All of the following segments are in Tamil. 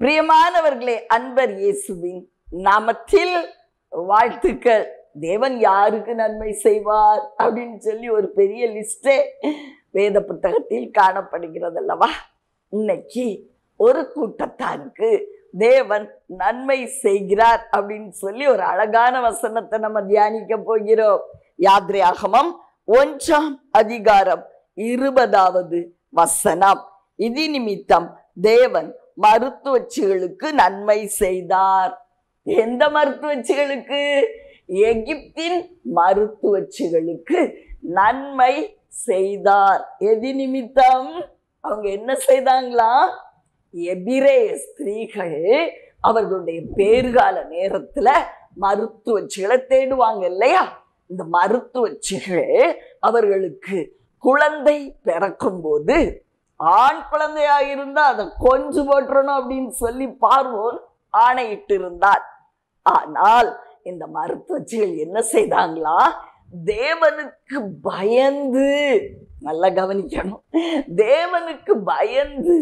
பிரியமானவர்களே அன்பர் இயேசுவின் நாமத்தில் வாழ்த்துக்கள் தேவன் யாருக்கு நன்மை செய்வார் அப்படின்னு சொல்லி ஒரு பெரிய லிஸ்டே வேத புத்தகத்தில் காணப்படுகிறது அல்லவா இன்னைக்கு ஒரு கூட்டத்தாருக்கு தேவன் நன்மை செய்கிறார் அப்படின்னு சொல்லி ஒரு அழகான வசனத்தை நம்ம தியானிக்க போகிறோம் யாத்ரையாகமம் ஒன்றாம் அதிகாரம் இருபதாவது வசனம் இது நிமித்தம் தேவன் மருத்துவச்சிகளுக்கு நன்மை செய்தார் எந்த மருத்துவச்சிகளுக்கு எகிப்தின் மருத்துவச்சிகளுக்கு நன்மை செய்தார் எதி நிமித்தம் அவங்க என்ன செய்தாங்களா எபிரே ஸ்திரீகள் அவர்களுடைய பேறுகால நேரத்துல மருத்துவச்சிகளை தேடுவாங்க இல்லையா இந்த மருத்துவச்சிகள் அவர்களுக்கு குழந்தை பிறக்கும் போது ஆண் குழந்தையா இருந்தா அதை கொஞ்சு போட்டுறணும் அப்படின்னு சொல்லி பார்வோன் ஆணையிட்டு இருந்தார் ஆனால் இந்த மருத்துவச்சிகள் என்ன செய்தாங்களா தேவனுக்கு பயந்து நல்லா கவனிக்கணும் தேவனுக்கு பயந்து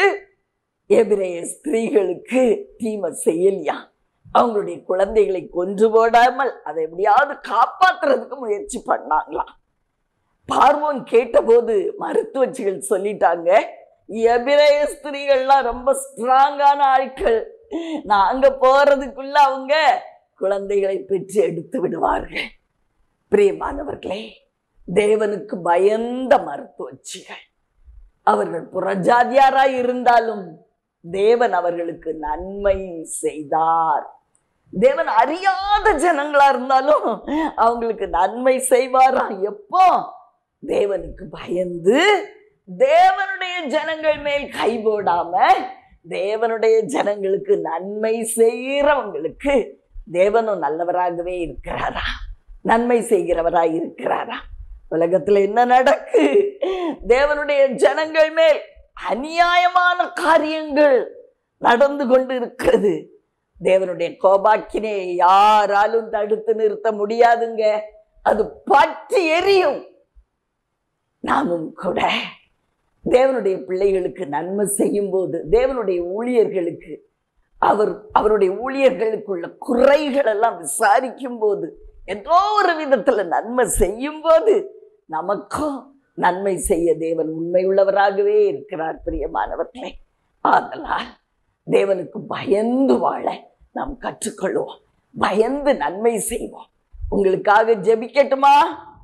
எபிரேய ஸ்திரீகளுக்கு தீமை செய்யலையா அவங்களுடைய குழந்தைகளை கொன்று போடாமல் அதை எப்படியாவது காப்பாத்துறதுக்கு முயற்சி பண்ணாங்களாம் பார்வோன் கேட்டபோது மருத்துவச்சிகள் சொல்லிட்டாங்க எபிரேய ஸ்திரீகள்லாம் ரொம்ப ஸ்ட்ராங்கான ஆட்கள் நாங்க போறதுக்குள்ள அவங்க குழந்தைகளை பெற்று எடுத்து விடுவார்கள் பிரியமானவர்களே தேவனுக்கு பயந்த மருத்துவச்சிகள் அவர்கள் புறஜாதியாராய் இருந்தாலும் தேவன் அவர்களுக்கு நன்மை செய்தார் தேவன் அறியாத ஜனங்களா இருந்தாலும் அவங்களுக்கு நன்மை செய்வாராம் எப்போ தேவனுக்கு பயந்து தேவனுடைய ஜனங்கள் மேல் கை போடாம தேவனுடைய ஜனங்களுக்கு நன்மை செய்கிறவங்களுக்கு தேவனும் நல்லவராகவே இருக்கிறாரா நன்மை செய்கிறவரா இருக்கிறாரா உலகத்துல என்ன நடக்கு தேவனுடைய ஜனங்கள் மேல் அநியாயமான காரியங்கள் நடந்து கொண்டு இருக்கிறது தேவனுடைய கோபாக்கினை யாராலும் தடுத்து நிறுத்த முடியாதுங்க அது பற்றி எரியும் நாமும் கூட தேவனுடைய பிள்ளைகளுக்கு நன்மை செய்யும் போது தேவனுடைய ஊழியர்களுக்கு அவர் அவருடைய ஊழியர்களுக்குள்ள குறைகள் எல்லாம் விசாரிக்கும் போது ஏதோ ஒரு விதத்துல நன்மை செய்யும் போது நமக்கும் நன்மை செய்ய தேவன் உண்மையுள்ளவராகவே இருக்கிறார் பிரியமானவர்களே ஆதலால் தேவனுக்கு பயந்து வாழ நாம் கற்றுக்கொள்வோம் பயந்து நன்மை செய்வோம் உங்களுக்காக ஜெபிக்கட்டுமா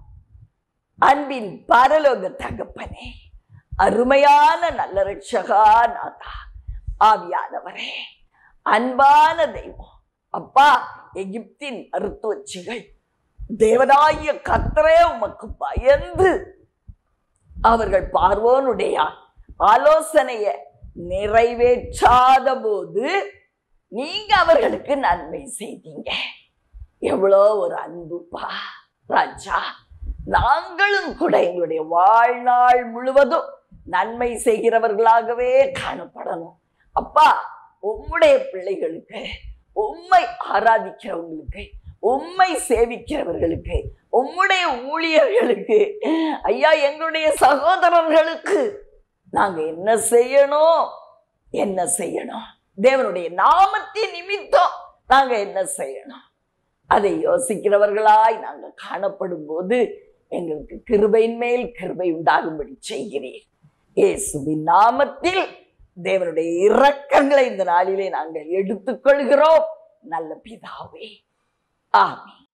அன்பின் பரலோக தகப்பனே அருமையான நல்ல ரட்சகா நாதா ஆவியானவரே அன்பான தெய்வம் அப்பா எகிப்தின் மருத்துவச்சிகள் தேவனாய கத்தரே உமக்கு பயந்து அவர்கள் பார்வோனுடைய ஆலோசனைய நிறைவேற்றாத போது நீங்க அவர்களுக்கு நன்மை செய்தீங்க எவ்வளோ ஒரு அன்புப்பா ராஜா நாங்களும் கூட எங்களுடைய வாழ்நாள் முழுவதும் நன்மை செய்கிறவர்களாகவே காணப்படணும் அப்பா உம்முடைய பிள்ளைகளுக்கு உம்மை ஆராதிக்கிறவங்களுக்கு உம்மை சேவிக்கிறவர்களுக்கு உம்முடைய ஊழியர்களுக்கு ஐயா எங்களுடைய சகோதரர்களுக்கு நாங்க என்ன செய்யணும் என்ன செய்யணும் தேவனுடைய நாமத்தின் நிமித்தம் நாங்க என்ன செய்யணும் அதை யோசிக்கிறவர்களாய் நாங்கள் காணப்படும் போது எங்களுக்கு கிருபையின் மேல் கிருபை உண்டாகும்படி செய்கிறீர் இயேசுவின் நாமத்தில் தேவனுடைய இரக்கங்களை இந்த நாளிலே நாங்கள் எடுத்துக்கொள்கிறோம் நல்ல பிதாவே ஆமென்